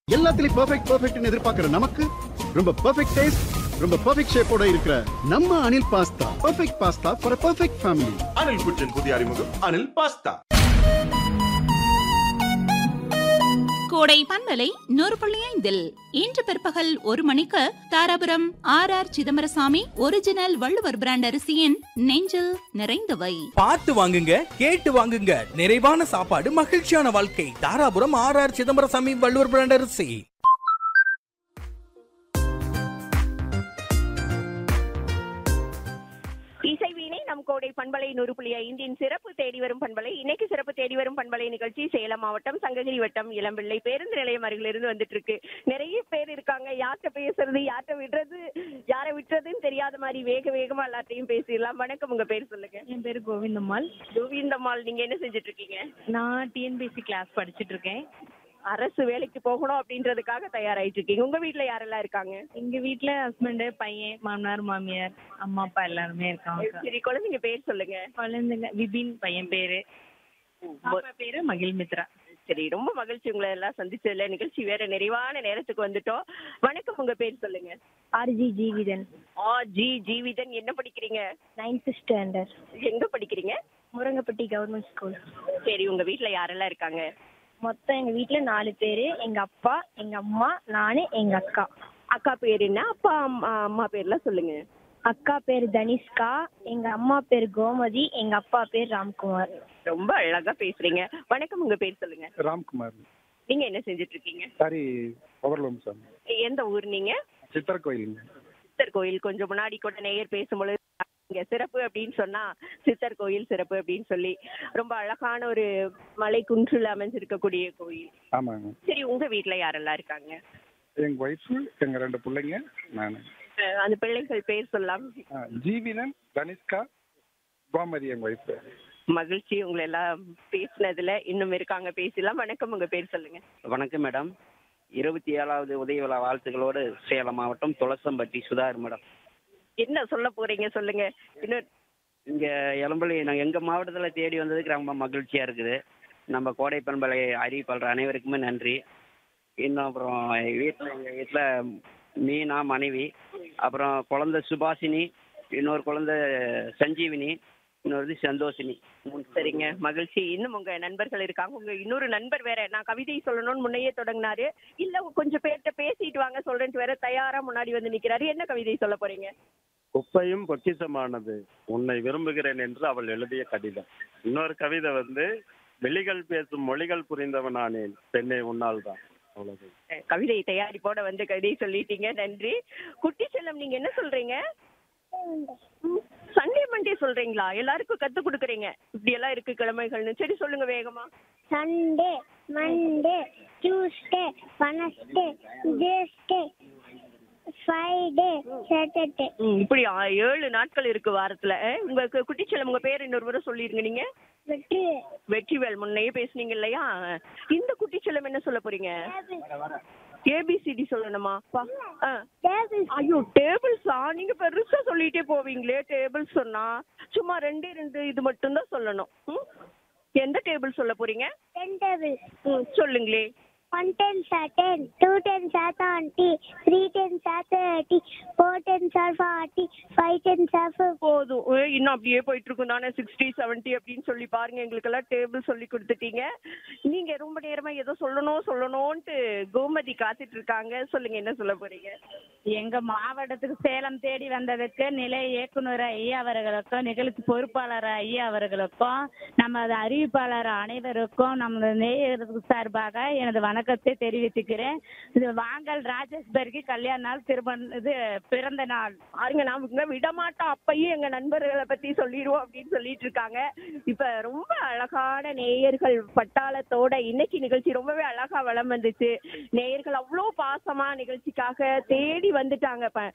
எல்லாத்துலயும் பெர்ஃபெக்ட் பெர்ஃபெக்ட்னு எதிர்பார்க்கிற நமக்கு ரொம்ப பெர்ஃபெக்ட் டேஸ்ட் ரொம்ப பெர்ஃபெக்ட் ஷேப்போட இருக்கிற நம்ம Anil pasta perfect pasta for perfect family Anil குற்றின் புதிய அறிமுகம் அனில் பாஸ்தா கோடை பண்பலை நூறு புள்ளி ஐந்தில் இன்று பிற்பகல் ஒரு மணிக்கு Dharapuram R R Chidambarasamy original Valluvar brand அரிசியின் நெஞ்சில் நிறைந்தவை பார்த்து வாங்குங்க கேட்டு வாங்குங்க நிறைவான சாப்பாடு மகிழ்ச்சியான வாழ்க்கை Dharapuram R R Chidambarasamy Valluvar brand அரிசி இசை வீணை நம் கோடை பண்பலை நூறு புள்ளி ஐந்தின் சிறப்பு தேடி வரும் பண்பலை இன்னைக்கு சிறப்பு தேடி வரும் பண்பலை நிகழ்ச்சி சேலம் மாவட்டம் சங்ககிரி வட்டம் இளம்பிள்ளை பேருந்து நிலையம் அருகில் இருந்து வந்துட்டு இருக்கு நிறைய பேர் இருக்காங்க யார்கிட்ட பேசுறது யார்கிட்ட விடுறது யாரை விட்டுறதுன்னு தெரியாத மாதிரி வேக வேகமா எல்லாத்தையும் பேசிடலாம் வணக்கம் உங்க பேர் சொல்லுங்க என் பேர் கோவிந்தம்மாள் கோவிந்தம்மாள் நீங்க என்ன செஞ்சுட்டு இருக்கீங்க நான் டிஎன்பிஎஸ்சி கிளாஸ் படிச்சுட்டு இருக்கேன் அரசு வேலைக்கு போகணும் அப்படின்றதுக்காக தயாராயிட்டு இருக்கீங்க உங்க வீட்ல யாரெல்லாம் இருக்காங்க எங்க வீட்ல ஹஸ்பண்ட் பையன் மாமனார் மாமியார் அம்மா அப்பா எல்லாருமே இருக்காங்க சரி குழந்தைங்க பேர் சொல்லுங்க குழந்தைங்க விபின் பையன் பேரு அப்பா பேரு மகிழ்மித்ரா சரி ரொம்ப மகிழ்ச்சி உங்களை எல்லாம் சந்திச்சதுல நிகழ்ச்சி வேற நிறைவான நேரத்துக்கு வந்துட்டோம் வணக்கம் உங்க பேர் சொல்லுங்க ஆர்ஜி ஜீவிதன் ஆ ஜி ஜீவிதன் என்ன படிக்கிறீங்க நைன்த் ஸ்டாண்டர்ட் எங்க படிக்கிறீங்க முருங்கப்பட்டி கவர்மெண்ட் ஸ்கூல் சரி உங்க வீட்ல யாரெல்லாம் இருக்காங்க மொத்தம் எங்க வீட்ல நாலு பேரு எங்க அப்பா எங்க அம்மா நானு எங்க அக்கா அக்கா பேர் என்ன அப்பா அம்மா அம்மா பேர்லாம் சொல்லுங்க அக்கா பேர் தனிஷ்கா எங்க அம்மா பேர் கோமதி எங்க அப்பா பேர் ராம்குமார் ரொம்ப அழகா பேசுறீங்க வணக்கம் உங்க பேர் சொல்லுங்க ராம்குமார் நீங்க என்ன செஞ்சுட்டு இருக்கீங்க சாரி பவர்லூம் சார் எந்த ஊர் நீங்க சித்தர் கோயிலுங்க சித்தர் கோயில் கொஞ்சம் முன்னாடி கூட நேயர் பேசும்பொழுது இங்க சிறப்பு அப்படின்னு சொன்னா சித்தர் கோயில் சிறப்பு அப்படின்னு சொல்லி ரொம்ப அழகான ஒரு மலை குன்றில் அமைஞ்சிருக்கக்கூடிய கோயில் ஆமாங்க சரி உங்க வீட்ல யாரெல்லாம் இருக்காங்க எங்க ஒய்ஃபு எங்க ரெண்டு பிள்ளைங்க நான் அஹ் அந்த பிள்ளைகள் பேர் சொல்லலாம் ஜீவினன் தனிஷ்கா கோமதி எங்க ஒய்ஃபு மகிழ்ச்சி உங்களை எல்லாம் பேசினதுல இன்னும் இருக்காங்க பேசலாம் வணக்கம் உங்க பேர் சொல்லுங்க வணக்கம் மேடம் இருபத்தி ஏழாவது உதய விழா வாழ்த்துக்களோடு சேலம் மாவட்டம் துளசம்பட்டி சுதாகர் மேடம் என்ன சொல்ல போறீங்க சொல்லுங்க இன்னும் இங்கே இளம்பள்ளி நாங்கள் எங்கள் மாவட்டத்தில் தேடி வந்ததுக்கு ரொம்ப மகிழ்ச்சியாக இருக்குது நம்ம கோடை பண்பலை அறிவிப்பாளர் அனைவருக்குமே நன்றி இன்னும் அப்புறம் வீட்டில் எங்கள் வீட்டில் மீனா மனைவி அப்புறம் குழந்தை சுபாஷினி இன்னொரு குழந்தை சஞ்சீவினி இன்னொரு சந்தோஷினி மூணு சரிங்க மகிழ்ச்சி இன்னும் உங்க நண்பர்கள் இருக்காங்க உங்க இன்னொரு நண்பர் வேற நான் கவிதை சொல்லணும்னு முன்னையே தொடங்கினாரு இல்ல கொஞ்சம் பேர்கிட்ட பேசிட்டு வாங்க சொல்றேன்ட்டு வேற தயாரா முன்னாடி வந்து நிக்கிறாரு என்ன கவிதை சொல்ல போறீங்க குப்பையும் பொக்கிஷமானது உன்னை விரும்புகிறேன் என்று அவள் எழுதிய கடிதம் இன்னொரு கவிதை வந்து வெளிகள் பேசும் மொழிகள் புரிந்தவனானேன் பெண்ணே உன்னால் தான் அவ்வளவு அஹ் கவிதை தயாரிப்போட வந்து கவிதை சொல்லிட்டீங்க நன்றி குட்டி செல்லம் நீங்க என்ன சொல்றீங்க சண்டே மண்டே சொல்றீங்களா எல்லாருக்கும் கத்து கொடுக்குறீங்க இப்படி எல்லாம் இருக்கு கிழமைகள்னு சரி சொல்லுங்க வேகமா Sunday Monday Tuesday Wednesday Thursday Friday Saturday ம், இப்படி ஆ- ஏழு நாட்கள் இருக்கு வாரத்துல அஹ் உங்களுக்கு குட்டிச்செல்லம் உங்க பேர் இன்னொரு முறை சொல்லிருங்க நீங்க வெற்றி வெற்றிவேல் முன்னையே பேசுனீங்க இல்லையா இந்த குட்டிச்செல்லம் என்ன சொல்ல போறீங்க ஏபிசிடி சொல்லணுமா பா ஆ. ஐயோ டேபிள்ஸா நீங்க பெருசா சொல்லிட்டே போவீங்களே டேபிள் சொன்னா சும்மா ரெண்டே ரெண்டு இது மட்டும் தான் சொல்லணும் ம்? எந்த டேபிள் சொல்ல போறீங்க டென் டேபிள் ம், சொல்லுங்களே one tens are ten two tens are twenty three tens are thirty four tens are forty five tens are fifty போதும் ஏ, இன்னும் அப்படியே போயிட்டு இருக்கும் தானே சிக்ஸ்டி செவன்ட்டி அப்படின்னு சொல்லி பாருங்க எங்களுக்கெல்லாம் டேபிள் சொல்லி கொடுத்துட்டீங்க நீங்க ரொம்ப நேரமா ஏதோ சொல்லணும் சொல்லணும்ன்ட்டு கோமதி காத்துட்டு இருக்காங்க சொல்லுங்க என்ன சொல்ல போறீங்க எங்க மாவட்டத்துக்கு சேலம் தேடி வந்ததுக்கு நிலைய இயக்குனர் ஐயா அவர்களுக்கும் நிகழ்ச்சி பொறுப்பாளர் ஐயா அவர்களுக்கும் நமது அறிவிப்பாளர் அனைவருக்கும் நமது நேயர்களுக்கு சார்பாக எனது வணக்கத்தை தெரிவித்துக்கிறேன் இது வாங்கல் ராஜேஸ்வரிக்கு கல்யாண நாள் திருமண இது பிறந்த நாள் பாருங்க நான் இங்க விட மாட்டோம் அப்பயும் எங்க நண்பர்களை பத்தி சொல்லிடுவோம் அப்படின்னு சொல்லிட்டு இருக்காங்க இப்ப ரொம்ப அழகான நேயர்கள் பட்டாளத்தோட இன்னைக்கு நிகழ்ச்சி ரொம்பவே அழகா வளம் வந்துச்சு நேயர்கள் அவ்வளோ பாசமா நிகழ்ச்சிக்காக தேடி வந்துட்டாங்க இப்ப